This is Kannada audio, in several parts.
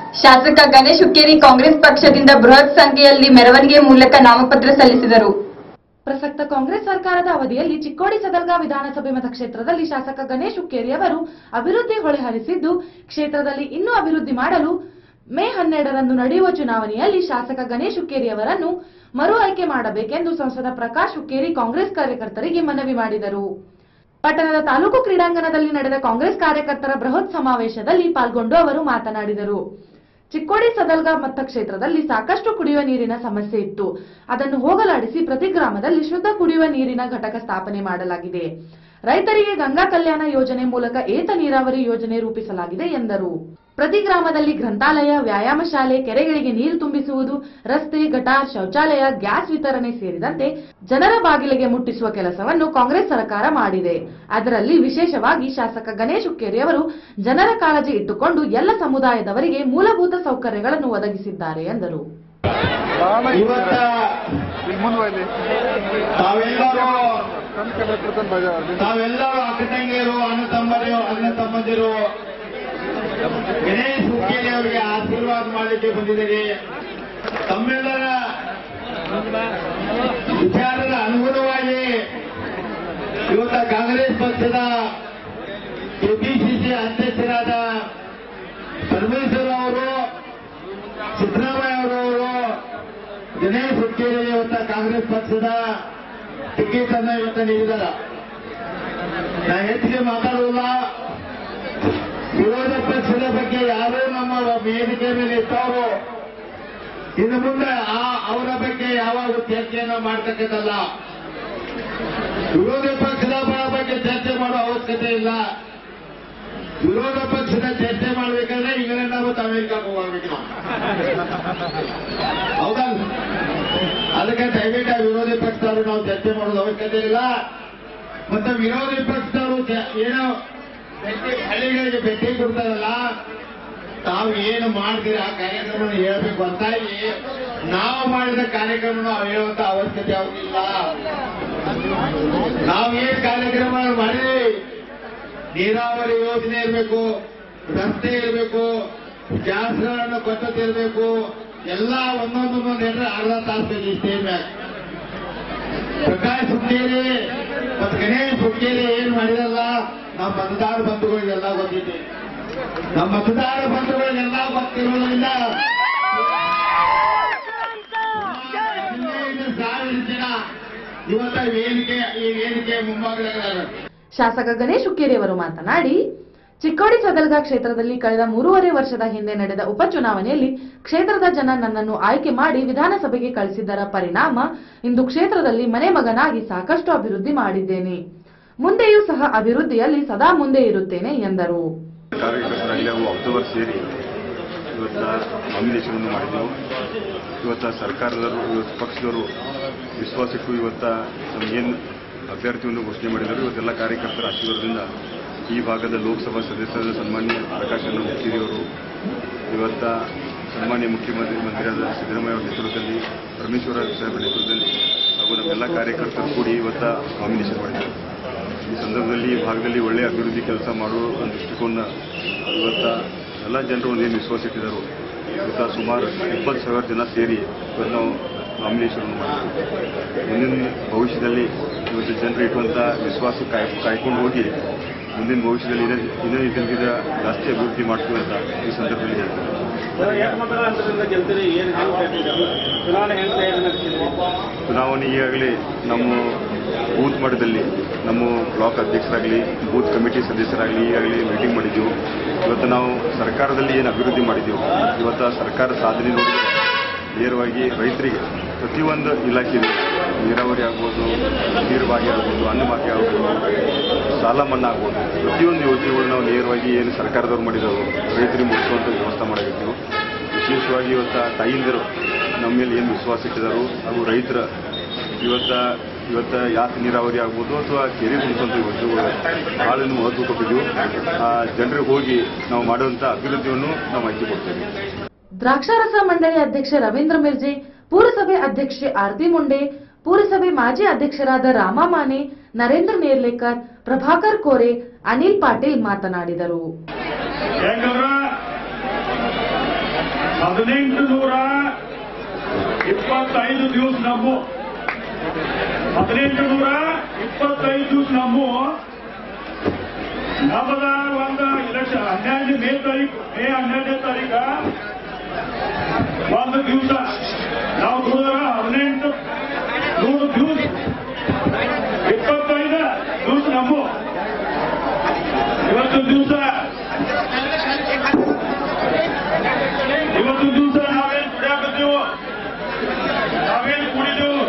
ಶಾಸಕ ಗಣೇಶ್ ಹುಕ್ಕೇರಿ ಕಾಂಗ್ರೆಸ್ ಪಕ್ಷದಿಂದ ಬೃಹತ್ ಸಂಖ್ಯೆಯಲ್ಲಿ ಮೆರವಣಿಗೆ ಮೂಲಕ ನಾಮಪತ್ರ ಸಲ್ಲಿಸಿದರು ಪ್ರಸಕ್ತ ಕಾಂಗ್ರೆಸ್ ಸರ್ಕಾರದ ಅವಧಿಯಲ್ಲಿ ಚಿಕ್ಕೋಡಿ ಸದಲ್ಗಾ ವಿಧಾನಸಭೆ ಮತಕ್ಷೇತ್ರದಲ್ಲಿ ಶಾಸಕ ಗಣೇಶ್ ಹುಕ್ಕೇರಿ ಅವರು ಅಭಿವೃದ್ಧಿ ಹೊಳೆ ಹರಿಸಿದ್ದು ಕ್ಷೇತ್ರದಲ್ಲಿ ಇನ್ನೂ ಅಭಿವೃದ್ಧಿ ಮಾಡಲು ಮೇ ಹನ್ನೆರಡರಂದು ನಡೆಯುವ ಚುನಾವಣೆಯಲ್ಲಿ ಶಾಸಕ ಗಣೇಶ್ ಹುಕ್ಕೇರಿ ಅವರನ್ನು ಮರು ಆಯ್ಕೆ ಮಾಡಬೇಕೆಂದು ಸಂಸದ ಪ್ರಕಾಶ್ ಹುಕ್ಕೇರಿ ಕಾಂಗ್ರೆಸ್ ಕಾರ್ಯಕರ್ತರಿಗೆ ಮನವಿ ಮಾಡಿದರು ಪಟ್ಟಣದ ತಾಲೂಕು ಕ್ರೀಡಾಂಗಣದಲ್ಲಿ ನಡೆದ ಕಾಂಗ್ರೆಸ್ ಕಾರ್ಯಕರ್ತರ ಬೃಹತ್ ಸಮಾವೇಶದಲ್ಲಿ ಪಾಲ್ಗೊಂಡು ಅವರು ಮಾತನಾಡಿದರು ಚಿಕ್ಕೋಡಿ ಸದಲ್ಗಾ ಮತಕ್ಷೇತ್ರದಲ್ಲಿ ಸಾಕಷ್ಟು ಕುಡಿಯುವ ನೀರಿನ ಸಮಸ್ಯೆ ಇತ್ತು ಅದನ್ನು ಹೋಗಲಾಡಿಸಿ ಪ್ರತಿ ಗ್ರಾಮದಲ್ಲಿ ಶುದ್ಧ ಕುಡಿಯುವ ನೀರಿನ ಘಟಕ ಸ್ಥಾಪನೆ ಮಾಡಲಾಗಿದೆ ರೈತರಿಗೆ ಗಂಗಾ ಕಲ್ಯಾಣ ಯೋಜನೆ ಮೂಲಕ ಏತ ನೀರಾವರಿ ಯೋಜನೆ ರೂಪಿಸಲಾಗಿದೆ ಎಂದರು ಪ್ರತಿ ಗ್ರಾಮದಲ್ಲಿ ಗ್ರಂಥಾಲಯ ವ್ಯಾಯಾಮ ಶಾಲೆ ಕೆರೆಗಳಿಗೆ ನೀರು ತುಂಬಿಸುವುದು ರಸ್ತೆ ಗಟಾರ್ ಶೌಚಾಲಯ ಗ್ಯಾಸ್ ವಿತರಣೆ ಸೇರಿದಂತೆ ಜನರ ಬಾಗಿಲಿಗೆ ಮುಟ್ಟಿಸುವ ಕೆಲಸವನ್ನು ಕಾಂಗ್ರೆಸ್ ಸರ್ಕಾರ ಮಾಡಿದೆ ಅದರಲ್ಲಿ ವಿಶೇಷವಾಗಿ ಶಾಸಕ ಗಣೇಶ್ ಹುಕ್ಕೇರಿ ಅವರು ಜನರ ಕಾಳಜಿ ಇಟ್ಟುಕೊಂಡು ಎಲ್ಲ ಸಮುದಾಯದವರಿಗೆ ಮೂಲಭೂತ ಸೌಕರ್ಯಗಳನ್ನು ಒದಗಿಸಿದ್ದಾರೆ ಎಂದರು ಇವತ್ತ ತಾವೆಲ್ಲರೂ ತಾವೆಲ್ಲರೂ ಅಕ್ಕ ತಂಗಿಯರು ಅಣ್ಣ ತಮ್ಮರು ಅಣ್ಣ ತಮ್ಮಂದಿರು ಗಣೇಶ್ ಹುಕ್ಕೇರಿ ಅವರಿಗೆ ಆಶೀರ್ವಾದ ಮಾಡಲಿಕ್ಕೆ ಬಂದಿದ್ದೀರಿ ತಮ್ಮೆಲ್ಲರ ವಿಚಾರದ ಅನುಗುಣವಾಗಿ ಇವತ್ತ ಕಾಂಗ್ರೆಸ್ ಪಕ್ಷದ ಕೆಪಿಸಿಸಿ ಅಧ್ಯಕ್ಷರಾದ ಪರಮೇಶ್ವರ್ ಅವರು ಸಿದ್ದರಾಮಯ್ಯ ಅವರವರು ಗಣೇಶ್ ಹುಕ್ಕೇರಿ ಇವತ್ತ ಕಾಂಗ್ರೆಸ್ ಪಕ್ಷದ ಟಿಕೆಟ್ ಅನ್ನ ಇವತ್ತ ನೀಡಿದಾರ ನಾ ಹೆಚ್ಚಿಗೆ ಮಾತಾಡುವುದಿಲ್ಲ ವಿರೋಧ ಪಕ್ಷದ ಬಗ್ಗೆ ಯಾರೂ ನಮ್ಮ ವೇದಿಕೆ ಮೇಲೆ ಇಟ್ಟವರು ಇನ್ನು ಮುಂದೆ ಆ ಅವರ ಬಗ್ಗೆ ಯಾವಾಗ ಚರ್ಚೆಯನ್ನ ಮಾಡ್ತಕ್ಕಂಥಲ್ಲ ವಿರೋಧ ಪಕ್ಷದ ಬರ ಬಗ್ಗೆ ಚರ್ಚೆ ಮಾಡೋ ಅವಶ್ಯಕತೆ ಇಲ್ಲ ವಿರೋಧ ಪಕ್ಷದ ಚರ್ಚೆ ಮಾಡ್ಬೇಕಾದ್ರೆ ಇಂಗ್ಲೆಂಡ್ ಮತ್ತು ಅಮೆರಿಕಕ್ಕೆ ಹೋಗ್ಬೇಕು ನಾವು ಹೌದಲ್ಲ ಅದಕ್ಕೆ ದಯವಿಟ್ಟು ಆ ವಿರೋಧಿ ಪಕ್ಷದವರು ನಾವು ಚರ್ಚೆ ಮಾಡೋದು ಅವಶ್ಯಕತೆ ಇಲ್ಲ ಮತ್ತೆ ವಿರೋಧಿ ಪಕ್ಷದವರು ಚ- ಏನೋ ಭೇಟಿ ಹಳ್ಳಿಗಳಿಗೆ ಭೇಟಿ ಕೊಡ್ತಾರಲ್ಲ ತಾವು ಏನು ಮಾಡ್ತೀರಿ ಆ ಕಾರ್ಯಕ್ರಮ ಹೇಳ್ಬೇಕು ಅಂತ ಹೇಳಿ ನಾವು ಮಾಡಿದ ಕಾರ್ಯಕ್ರಮ ನಾವು ಹೇಳುವಂತ ಅವಶ್ಯಕತೆ ಯಾವುದಿಲ್ಲ ನಾವು ಏನ್ ಕಾರ್ಯಕ್ರಮ ಮಾಡಿದ್ವಿ ನೀರಾವರಿ ಯೋಜನೆ ಇರಬೇಕು ರಸ್ತೆ ಇರಬೇಕು ಗ್ಯಾಸ್ಗಳನ್ನು ಕೊಟ್ಟದ್ದು ಇರಬೇಕು ಎಲ್ಲ ಒಂದೊಂದೊಂದೊಂದು ಹೇಳಿದ್ರೆ ಅರ್ಧ ತಾಸು ಇಷ್ಟೇ ಮ್ಯಾಗ ಪ್ರಕಾಶ್ ಹುಕ್ಕೇರಿ ಮತ್ತು ಗಣೇಶ್ ಹುಕ್ಕೇರಿ ಏನ್ ಮಾಡಿರಲ್ಲ ನಮ್ಮ ಮತದಾರ ಬಂಧುಗಳಿಗೆಲ್ಲ ಗೊತ್ತಿದೆ ನಮ್ಮ ಮತದಾರ ಬಂಧುಗಳಿಗೆಲ್ಲ ಗೊತ್ತಿರೋದ್ರಿಂದ ಹದಿನೈದು ಸಾವಿರ ಜನ ಇವತ್ತ ವೇದಿಕೆ ಈ ವೇದಿಕೆ ಮುಂಭಾಗದಾಗ ಶಾಸಕ ಗಣೇಶ್ ಹುಕ್ಕೇರಿ ಅವರು ಮಾತನಾಡಿ ಚಿಕ್ಕೋಡಿ ಸದಲ್ಗಾ ಕ್ಷೇತ್ರದಲ್ಲಿ ಕಳೆದ ಮೂರುವರೆ ವರ್ಷದ ಹಿಂದೆ ನಡೆದ ಉಪಚುನಾವಣೆಯಲ್ಲಿ ಕ್ಷೇತ್ರದ ಜನ ನನ್ನನ್ನು ಆಯ್ಕೆ ಮಾಡಿ ವಿಧಾನಸಭೆಗೆ ಕಳಿಸಿದ್ದರ ಪರಿಣಾಮ ಇಂದು ಕ್ಷೇತ್ರದಲ್ಲಿ ಮನೆ ಮಗನಾಗಿ ಸಾಕಷ್ಟು ಅಭಿವೃದ್ಧಿ ಮಾಡಿದ್ದೇನೆ ಮುಂದೆಯೂ ಸಹ ಅಭಿವೃದ್ಧಿಯಲ್ಲಿ ಸದಾ ಮುಂದೆ ಇರುತ್ತೇನೆ ಎಂದರು ಕಾರ್ಯಕರ್ತರಾಗಲಿ ಹಾಗೂ ಅಕ್ಟೋಬರ್ ಸೇರಿ ಇವತ್ತ ನಾಮಿನೇಷನ್ ಮಾಡಿದೆವು ಇವತ್ತ ಸರ್ಕಾರದವರು ಇವತ್ತು ಪಕ್ಷದವರು ವಿಶ್ವಾಸಕ್ಕೂ ಇವತ್ತ ನಮಗೇನು ಅಭ್ಯರ್ಥಿಯನ್ನು ಘೋಷಣೆ ಮಾಡಿದರು ಇವತ್ತೆಲ್ಲ ಕಾರ್ಯಕರ್ತರ ಆಶೀರ್ವಾದದಿಂದ ಈ ಭಾಗದ ಲೋಕಸಭಾ ಸದಸ್ಯರಾದ ಸನ್ಮಾನ್ಯ ಪ್ರಕಾಶನ ಹುಕ್ಕೇರಿಯವರು ಇವತ್ತ ಸನ್ಮಾನ್ಯ ಮುಖ್ಯಮಂತ್ರಿ ಮಂತ್ರಿಯಾದ ಸಿದ್ದರಾಮಯ್ಯ ಅವರ ನೇತೃತ್ವದಲ್ಲಿ ಪರಮೇಶ್ವರ ಸಾಹೇಬರ ನೇತೃತ್ವದಲ್ಲಿ ಹಾಗೂ ನಮ್ಮೆಲ್ಲ ಕಾರ್ಯಕರ್ತರು ಕೂಡಿ ಇವತ್ತ ನಾಮಿನೇಷನ್ ಮಾಡಿದ್ದಾರೆ ಈ ಸಂದರ್ಭದಲ್ಲಿ ಈ ಭಾಗದಲ್ಲಿ ಒಳ್ಳೆಯ ಅಭಿವೃದ್ಧಿ ಕೆಲಸ ಮಾಡುವ ಒಂದು ದೃಷ್ಟಿಕೋನ ಇವತ್ತ ಎಲ್ಲ ಜನರು ಒಂದೇನು ವಿಶ್ವಾಸ ಇಟ್ಟಿದ್ದಾರೆ ಇವತ್ತ ಸುಮಾರು ಇಪ್ಪತ್ತು ಸಾವಿರ ಜನ ಸೇರಿ ಇವತ್ತು ನಾವು ನಾಮಿನೇಷನ್ ಮಾಡಿದ್ವಿ ಮುಂದಿನ ಭವಿಷ್ಯದಲ್ಲಿ ಇವತ್ತು ಜನರು ಇಟ್ಟುವಂಥ ವಿಶ್ವಾಸ ಕಾಯ್ ಕಾಯ್ಕೊಂಡು ಹೋಗಿ ಮುಂದಿನ ಭವಿಷ್ಯದಲ್ಲಿ ಇನ್ನೂ ಇನ್ನೂ ಇದಕ್ಕಿಂತ ಜಾಸ್ತಿ ಅಭಿವೃದ್ಧಿ ಮಾಡ್ತೀವಿ ಅಂತ ಈ ಸಂದರ್ಭದಲ್ಲಿ ಹೇಳ್ತೀನಿ ಚುನಾವಣೆ ಈಗಾಗಲೇ ನಮ್ಮ ಬೂತ್ ಮಟ್ಟದಲ್ಲಿ ನಮ್ಮ ಬ್ಲಾಕ್ ಅಧ್ಯಕ್ಷರಾಗಲಿ ಬೂತ್ ಕಮಿಟಿ ಸದಸ್ಯರಾಗಲಿ ಈಗಾಗಲೇ ಮೀಟಿಂಗ್ ಮಾಡಿದ್ದೆವು ಇವತ್ತು ನಾವು ಸರ್ಕಾರದಲ್ಲಿ ಏನು ಅಭಿವೃದ್ಧಿ ಮಾಡಿದ್ದೆವು ಇವತ್ತು ಆ ಸರ್ಕಾರ ಸಾಧನೆ ನೋಡಿದರೆ ನೇರವಾಗಿ ರೈತರಿಗೆ ಪ್ರತಿಯೊಂದು ಇಲಾಖೆ ಇದೆ ನೀರಾವರಿ ಆಗ್ಬೋದು ನೀರು ಭಾಗ್ಯ ಆಗ್ಬೋದು ಅನ್ನ ಭಾಗ್ಯ ಆಗ್ಬೋದು ಸಾಲ ಮನ್ನಾ ಆಗ್ಬೋದು ಪ್ರತಿಯೊಂದು ಯೋಜನೆಗಳು ನಾವು ನೇರವಾಗಿ ಏನು ಸರ್ಕಾರದವ್ರು ಮಾಡಿದವು ರೈತರಿಗೆ ಮುಗಿಸುವಂಥ ವ್ಯವಸ್ಥೆ ಮಾಡಿದ್ದೀವಿ ವಿಶೇಷವಾಗಿ ಇವತ್ತು ತಾಯಿಂದರು ನಮ್ಮ ಮೇಲೆ ಏನು ವಿಶ್ವಾಸ ಇಟ್ಟಿದ್ದಾರೆ ಹಾಗೂ ರೈತರ ಇವತ್ತ ಇವತ್ತ ಯಾಕೆ ನೀರಾವರಿ ಆಗ್ಬೋದು ಅಥವಾ ಕೆರೆ ತುಂಬಿಸುವಂಥ ಯೋಜನೆಗಳು ಭಾಳ ಮಹತ್ವ ಕೊಟ್ಟಿದ್ದೀವಿ ಆ ಜನರಿಗೆ ಹೋಗಿ ನಾವು ಮಾಡುವಂಥ ಅಭಿವೃದ್ಧಿಯನ್ನು ನಾವು ಮಾಹಿತಿ ಕೊಡ್ತೇವೆ ದ್ರಾಕ್ಷಾರಸ ಮಂಡಳಿ ಅಧ್ಯಕ್ಷ ರವೀಂದ್ರ ಮಿರ್ಜೆ ಪುರಸಭೆ ಅಧ್ಯಕ್ಷೆ ಆರತಿ ಮುಂಡೆ ಪುರಸಭೆ ಮಾಜಿ ಅಧ್ಯಕ್ಷರಾದ ರಾಮಾ ಮಾನೆ ನರೇಂದ್ರ ನೇರ್ಲೇಕರ್ ಪ್ರಭಾಕರ್ ಕೋರೆ ಅನಿಲ್ ಪಾಟೀಲ್ ಮಾತನಾಡಿದರು ಯಾಕಂದ್ರ ಹದಿನೆಂಟು ನೂರ ಇಪ್ಪತ್ತೈದು ದಿವಸ ನಮ್ಮು ಹದಿನೆಂಟು ನೂರ ಇಪ್ಪತ್ತೈದು ದಿವಸ ನಮ್ಮು ನಮ್ಮದ ಒಂದು ಇಲೆಕ್ಷನ್ ಹನ್ನೆರಡು ಮೇ ತಾರೀಕು ಮೇ ಹನ್ನೆರಡನೇ ತಾರೀಕ ಒಂದು ದಿವಸ ನಾವು ದುಡಿದ್ರ ಹದಿನೆಂಟು ನೂರು ದಿವಸ ಇಪ್ಪತ್ತೈದು ದಿವಸ ನಮ್ಮ ಇವತ್ತು ದಿವಸ ಇವತ್ತು ದಿವಸ ನಾವೇನ್ ದುಡಿಯಾಕತ್ತೀವು ನಾವೇನ್ ಕುಡಿದೆವು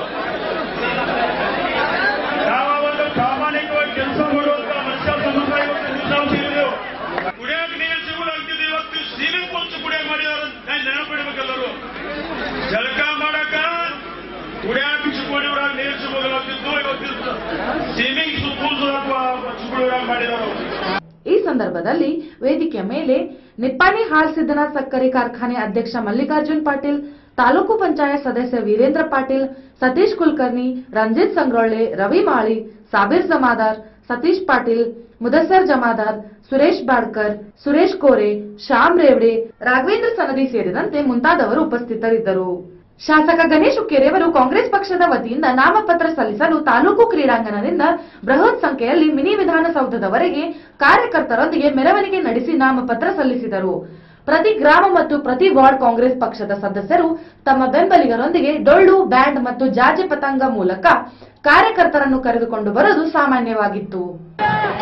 ಯಾವ ಒಂದು ಪ್ರಾಮಾಣಿಕವಾಗಿ ಕೆಲಸ ಮಾಡುವಂತ ಮನುಷ್ಯ ಸಮುದಾಯ ಇವತ್ತು ದಿವಸ ನಾವು ಸೇರಿದೆವು ಕುಡಿಯಕ್ಕೆ ನೀರು ಸಿಗುಲಾಗ್ತಿದೆ ಇವತ್ತು ಸೀಮೆ ಪಂಚ ಕುಡಿಯಕ್ಕೆ ಮಾಡಿದಾರ ನೆನಪಿಡ್ಬೇಕೆಲ್ಲರೂ ಜಳಕ ಮಾಡಕ ಕುಡಿಯಾಕ ಚಿಕ್ಕೋಡಿವ್ರಾಗ ನೀರು ಸಿಗೋದಾಗ್ತಿತ್ತು ಇವತ್ತು ಸೀಮಿಂಗ್ ಸುತ್ತೂಸು ಚಿಕ್ಕೋಡಿವ್ರಾಗ ಮಾಡಿದಾರು ಈ ಸಂದರ್ಭದಲ್ಲಿ ವೇದಿಕೆಯ ಮೇಲೆ ನಿಪ್ಪಾಣಿ ಹಾಲ್ ಸಿದ್ದನಾಥ್ ಸಕ್ಕರೆ ಕಾರ್ಖಾನೆ ಅಧ್ಯಕ್ಷ ಮಲ್ಲಿಕಾರ್ಜುನ್ ಪಾಟೀಲ್ ತಾಲೂಕು ಪಂಚಾಯತ್ ಸದಸ್ಯ ವೀರೇಂದ್ರ ಪಾಟೀಲ್ ಸತೀಶ್ ಕುಲಕರ್ಣಿ ರಂಜಿತ್ ಸಂಗ್ರೊಳ್ಳೆ ರವಿ ಮಾಳಿ ಸಾಬೀರ್ ಜಮಾದಾರ್ ಸತೀಶ್ ಪಾಟೀಲ್ ಮುದಸ್ಸರ್ ಜಮಾದಾರ್ ಸುರೇಶ್ ಬಾಡ್ಕರ್ ಸುರೇಶ್ ಕೋರೆ ಶ್ಯಾಮ್ ರೇವಡೆ ರಾಘವೇಂದ್ರ ಸನದಿ ಸೇರಿದಂತೆ ಮುಂತಾದವರು ಉಪಸ್ಥಿತರಿದ್ದರು ಶಾಸಕ ಗಣೇಶ್ ಹುಕ್ಕೇರಿಯವರು ಕಾಂಗ್ರೆಸ್ ಪಕ್ಷದ ವತಿಯಿಂದ ನಾಮಪತ್ರ ಸಲ್ಲಿಸಲು ತಾಲೂಕು ಕ್ರೀಡಾಂಗಣದಿಂದ ಬೃಹತ್ ಸಂಖ್ಯೆಯಲ್ಲಿ ಮಿನಿ ವಿಧಾನಸೌಧದವರೆಗೆ ಕಾರ್ಯಕರ್ತರೊಂದಿಗೆ ಮೆರವಣಿಗೆ ನಡೆಸಿ ನಾಮಪತ್ರ ಸಲ್ಲಿಸಿದರು ಪ್ರತಿ ಗ್ರಾಮ ಮತ್ತು ಪ್ರತಿ ವಾರ್ಡ್ ಕಾಂಗ್ರೆಸ್ ಪಕ್ಷದ ಸದಸ್ಯರು ತಮ್ಮ ಬೆಂಬಲಿಗರೊಂದಿಗೆ ಡೊಳ್ಳು ಬ್ಯಾಂಡ್ ಮತ್ತು ಜಾಜಿ ಪತಂಗ ಮೂಲಕ ಕಾರ್ಯಕರ್ತರನ್ನು ಕರೆದುಕೊಂಡು ಬರುವುದು ಸಾಮಾನ್ಯವಾಗಿತ್ತು